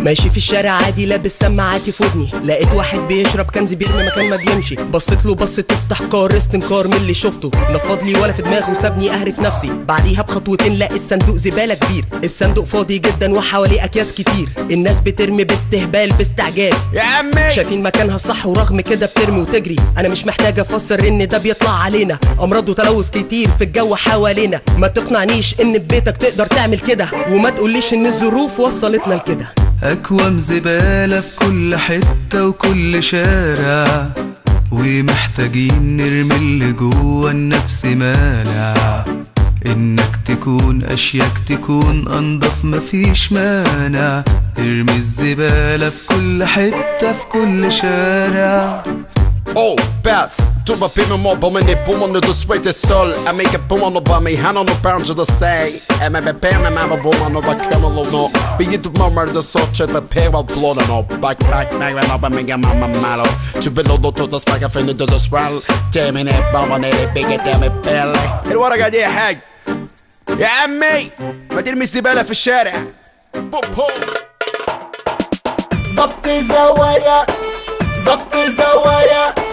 ماشي في الشارع عادي لابس سماعاتي في ودني لقيت واحد بيشرب كنز بيرمي مكان ما بيمشي بصيت له بصة استحقار استنكار من اللي شفته نفض لي ولا في دماغه سابني اهرف نفسي بعديها بخطوتين لقيت صندوق زبالة كبير الصندوق فاضي جدا وحواليه اكياس كتير الناس بترمي باستهبال باستعجال يا عمي شايفين مكانها الصح ورغم كده بترمي وتجري انا مش محتاج افسر ان ده بيطلع علينا امراض وتلوث كتير في الجو حوالينا ما تقنعنيش ان ببيتك تقدر تعمل كده وما تقوليش ان الظروف وصلتنا لكده أكوام زبالة في كل حتة وكل شارع ومحتاجين نرمي اللي جوه النفس مانع إنك تكون أشياك تكون أنضف مفيش مانع ارمي الزبالة في كل حتة في كل شارع Oh, bats, tu vas pimmer mig på min poumon de sweet sol Jag make poumon och bara mig han och barn så det säg Jag med med penna med mig boumon och bara kemmel och nå Be you to murmur the sort shit med pera blåden och back back back med upp med gamma mamma Tu vill då tota smaka för nu då det swell Jamie ner bara ner i bigget där med pelle Är vad قاعد يا حاج يا عمي ما ترمي الزبالة في الشارع بوب بوب ظبط زوايا ظبط زوايا